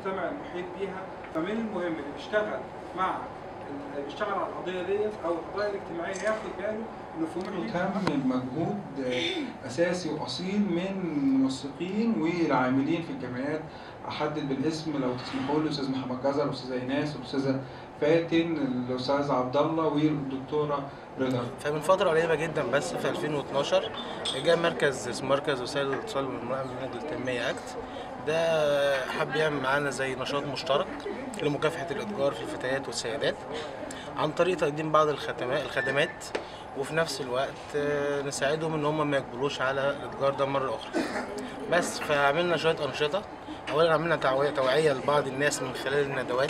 المجتمع المحيط بيها فمن المهم اللي بيشتغل مع اللي بيشتغل على القضيه ديت او القضايا الاجتماعيه ياخد باله ان في محيط كم مجهود اساسي واصيل من المنسقين والعاملين في الجمعيات احدد بالاسم لو تسمحوا لي الاستاذ محمد جزر الاستاذه ايناس الاستاذه فاتن الاستاذ عبد الله والدكتوره رضا فمن فترة قريبة جدا بس في 2012 جاء مركز اسمه مركز وسائل الاتصال والمرأة من أجل التنمية أكت ده حب يعمل معانا زي نشاط مشترك لمكافحة الإتجار في الفتيات والسيدات عن طريق تقديم بعض الخدمات الخدمات وفي نفس الوقت آه، نساعدهم ان هم ما يقبلوش على الاتجار ده مره اخرى بس فعملنا شويه انشطه اولا عملنا توعيه توعيه لبعض الناس من خلال الندوات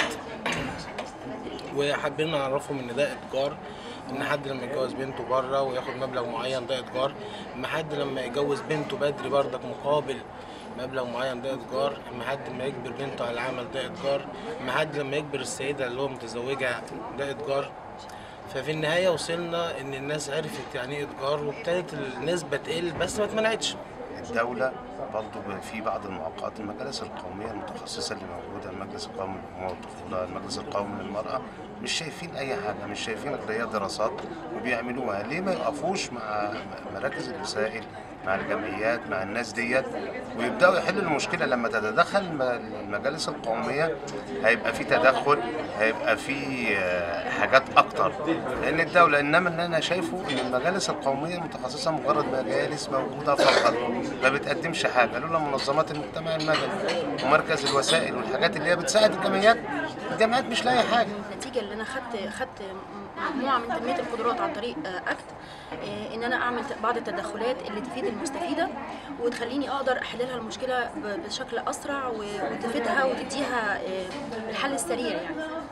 وحابين نعرفهم ان ده اتجار ان حد لما يتجوز بنته بره وياخد مبلغ معين ده اتجار اما حد لما يتجوز بنته بدري بردك مقابل مبلغ معين ده اتجار اما حد لما يجبر بنته على العمل ده اتجار اما حد لما يجبر السيده اللي هو متزوجها ده اتجار ففي النهايه وصلنا ان الناس عرفت يعني ايه اتجار وابتدت النسبه تقل بس ما اتمنعتش الدولة برضو في بعض المعوقات المجالس القومية المتخصصة اللي موجودة المجلس القومي للأمومة والطفولة المجلس القومي للمرأة مش شايفين أي حاجة مش شايفين غير هي دراسات وبيعملوها ليه ما يقفوش مع مراكز الوسائل مع الجمعيات مع الناس ديت ويبداوا يحلوا المشكله لما تتدخل الم- المجالس القوميه هيبقى في تدخل هيبقى في آه، حاجات اكتر لان الدوله انما اللي انا شايفه ان المجالس القوميه المتخصصه مجرد مجالس موجوده فقط ما بتقدمش حاجه لولا منظمات المجتمع المدني ومركز الوسائل والحاجات اللي هي بتساعد الجمعيات الجمعيات مش لاقيه حاجه النتيجه اللي انا خدت خدت مجموعه من تنميه القدرات عن طريق آه، اكت آه، ان انا اعمل ت- بعض التدخلات اللي تفيد المستفيده وتخليني اقدر احل لها المشكله ب- بشكل اسرع و- وتفيدها وتديها آه، الحل السريع يعني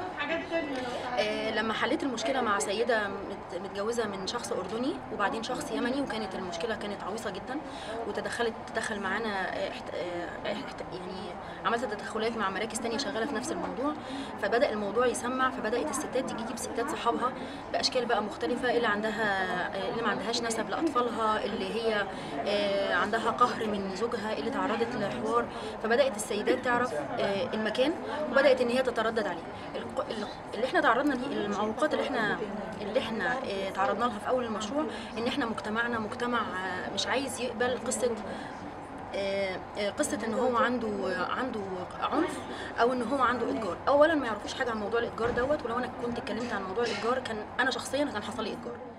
آه، لما حليت المشكله مع سيده مت- متجوزه من شخص اردني وبعدين شخص يمني وكانت المشكله كانت عويصه جدا وتدخلت تدخل معانا آه، احت- آه، احت- يعني عملت تدخلات مع مراكز تانية شغاله في نفس الموضوع فبدا الموضوع يسمع فبدات الستات تيجي تجيب ستات صحابها باشكال بقى مختلفه اللي عندها آه، اللي ما عندهاش نسب لاطفالها اللي هي آه، عندها قهر من زوجها اللي تعرضت لحوار فبدات السيدات تعرف آه، المكان وبدات ان هي تتردد عليه الق- ال- اللي احنا تعرضنا ليه المعوقات اللي احنا اللي احنا آه، تعرضنا لها في اول المشروع ان احنا مجتمعنا مجتمع آه، مش عايز يقبل قصه آه، آه، قصه ان هو عنده عنده عنف او ان هو عنده اتجار اولا ما يعرفوش حاجه عن موضوع الاتجار دوت ولو انا كنت اتكلمت عن موضوع الاتجار كان انا شخصيا كان حصل لي اتجار